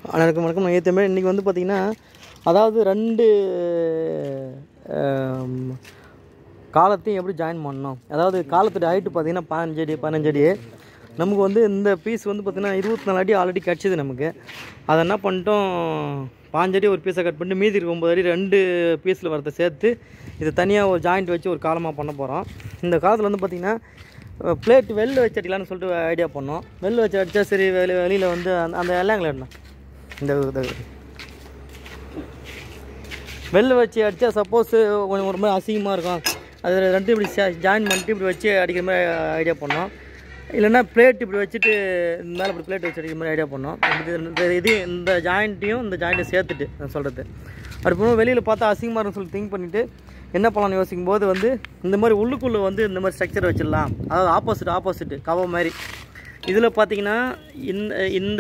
வணக்கம் வணக்கம் நான் ஏற்றமே இன்றைக்கி வந்து பார்த்திங்கன்னா அதாவது ரெண்டு ஆம், காலத்தையும் எப்படி ஜாயின் பண்ணணும் அதாவது காலத்துடைய ஹைட்டு பார்த்தீங்கன்னா பதினஞ்சு அடி பதினஞ்சு அடி நமக்கு வந்து இந்த பீஸ் வந்து பார்த்திங்கன்னா இருபத்தி நாலு அடி ஆல்ரெடி கிடச்சிது நமக்கு அதை என்ன பண்ணிட்டோம் பாஞ்சு அடி ஒரு பீஸை கட் பண்ணிட்டு மீதி இருக்க ஒம்பது அடி ரெண்டு பீஸில் வரதை சேர்த்து இது தனியாக ஒரு ஜாயிண்ட் வச்சு ஒரு காலமாக பண்ண போகிறோம் இந்த காலத்தில் வந்து பார்த்திங்கன்னா பிளேட் வெளில வச்சு அடிக்கலாம்னு சொல்லிட்டு ஐடியா பண்ணோம் வெளில வச்சு அடித்தா சரி வெளி வெளியில் வந்து அந்த அந்த எல்லாங்களே என்ன இந்த இது வெளில வச்சு அடித்தா சப்போஸ் கொஞ்சம் ஒரு மாதிரி அசிங்கமாக இருக்கும் அது ரெண்டு இப்படி ஜாயின் பண்ணிட்டு இப்படி வச்சு அடிக்கிற மாதிரி ஐடியா பண்ணோம் இல்லைன்னா பிளேட் இப்படி வச்சுட்டு இந்த மேலே இப்படி பிளேட் வச்சு அடிக்கிற மாதிரி ஐடியா பண்ணோம் இது இந்த இது இந்த ஜாயிண்ட்டையும் இந்த ஜாயிண்ட்டை சேர்த்துட்டு நான் சொல்கிறது அப்படி போகும்போது வெளியில் பார்த்தா அசிங்கமாக இருக்குன்னு சொல்லி திங்க் பண்ணிவிட்டு என்ன பண்ணலாம்னு யோசிக்கும் போது வந்து இந்த மாதிரி உள்ளுக்குள்ளே வந்து இந்த மாதிரி ஸ்ட்ரக்சர் வச்சிடலாம் அதாவது ஆப்போசிட் ஆப்போசிட் கவ மாதிரி இதில் பார்த்தீங்கன்னா இந்த இந்த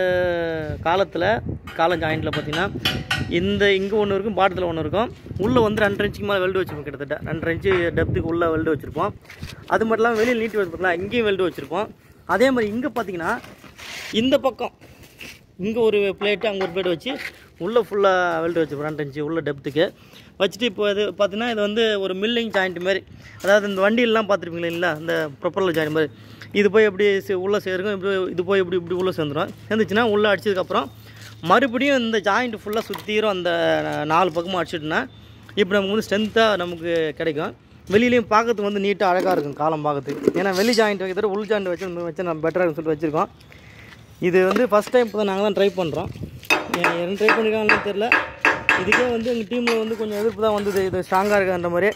காலத்தில் காலம் ஜாயிண்ட்டில் பார்த்தீங்கன்னா இந்த இங்கே ஒன்று இருக்கும் பாட்டத்தில் ஒன்று இருக்கும் உள்ளே வந்து ரெண்டரை இன்ச்சுக்கு மேலே வெல்டு வச்சுருப்போம் கிட்டத்தட்ட ரெண்டரை இன்ச்சு டெப்த்துக்கு உள்ளே வெல்டு வச்சுருப்போம் அது மட்டும் இல்லாமல் வெளியில் நீட்டி வச்சுருக்கலாம் இங்கேயும் வெல்டு வச்சுருப்போம் அதே மாதிரி இங்கே பார்த்தீங்கன்னா இந்த பக்கம் இங்கே ஒரு பிளேட்டு அங்கே ஒரு பிளேட் வச்சு உள்ளே ஃபுல்லாக வெல்டு வச்சுருப்போம் ரெண்டு இன்ச்சு உள்ள டெப்த்துக்கு வச்சுட்டு இப்போ இது பார்த்தீங்கன்னா இது வந்து ஒரு மில்லிங் ஜாயிண்ட் மாதிரி அதாவது இந்த வண்டியெல்லாம் பார்த்துருப்பீங்களா இல்லை இந்த ப்ரொப்பலர் ஜாயிண்ட் மாதிரி இது போய் எப்படி சே- உள்ளே சேருக்கும் இப்படி இது போய் இப்படி இப்படி உள்ளே சேர்ந்துடும் சேர்ந்துச்சுன்னா உள்ளே அடிச்சதுக்கப்புறம் மறுபடியும் இந்த ஜாயிண்ட் ஃபுல்லாக சுற்றிரும் அந்த நாலு பக்கமும் அடிச்சிட்டுனா இப்போ நமக்கு வந்து ஸ்ட்ரென்த்தாக நமக்கு கிடைக்கும் வெளியிலையும் பார்க்கறதுக்கு வந்து நீட்டாக அழகாக இருக்கும் காலம் பார்க்கறதுக்கு ஏன்னா வெளி ஜாயிண்ட் வைக்கிறத உள் ஜாயிண்ட் வச்சு இந்த மாதிரி வச்சு நம்ம பெட்டராக சொல்லிட்டு வச்சுருக்கோம் இது வந்து ஃபஸ்ட் டைம் இப்போ தான் நாங்கள் தான் ட்ரை பண்ணுறோம் என்ன ட்ரை பண்ணிருக்காங்கன்னு தெரில இதுக்கே வந்து எங்கள் டீமில் வந்து கொஞ்சம் எதிர்ப்பு தான் வந்தது இது ஸ்ட்ராங்காக இருக்குன்ற மாதிரி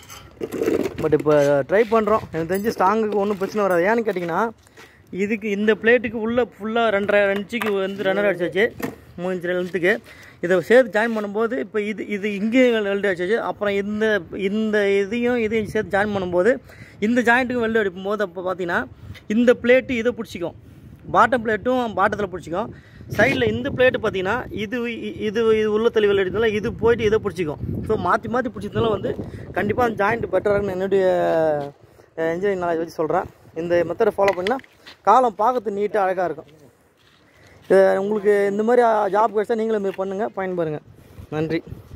பட் இப்போ ட்ரை பண்ணுறோம் எனக்கு தெரிஞ்சு ஸ்ட்ராங்குக்கு ஒன்றும் பிரச்சனை வராது ஏன்னு கேட்டிங்கன்னா இதுக்கு இந்த பிளேட்டுக்கு உள்ளே ஃபுல்லாக ரெண்டரை ரெண்டு இன்ச்சுக்கு வந்து ரன்னர் அடிச்சாச்சு மூணு இன்ச்சு லென்த்துக்கு இதை சேர்த்து ஜாயின் பண்ணும்போது இப்போ இது இது இங்கேயும் வெல்டு அடிச்சாச்சு அப்புறம் இந்த இந்த இதையும் இதையும் சேர்த்து ஜாயின் பண்ணும்போது இந்த ஜாயிண்ட்டுக்கும் வெல்டு அடிக்கும்போது அப்போ பார்த்தீங்கன்னா இந்த பிளேட்டு இதை பிடிச்சிக்கும் பாட்டம் பிளேட்டும் பாட்டத்தில் பிடிச்சிக்கும் சைடில் இந்த பிளேட்டு பார்த்தீங்கன்னா இது இ- இது இது உள்ள தெளிவில் எடுத்தனால இது போயிட்டு இதை பிடிச்சிக்கும் ஸோ மாற்றி மாற்றி பிடிச்சதுனால வந்து கண்டிப்பாக அந்த ஜாயிண்ட் பெட்டராக இருக்குன்னு என்னுடைய இன்ஜினியரிங் நாலேஜ் வச்சு சொல்கிறேன் இந்த மெத்தடை ஃபாலோ பண்ணால் காலம் பார்க்கறது நீட்டாக அழகாக இருக்கும் இது உங்களுக்கு இந்த மாதிரி ஜாப் கிடைச்சா நீங்களும் இது மாதிரி பண்ணுங்கள் பயன்பெறுங்க நன்றி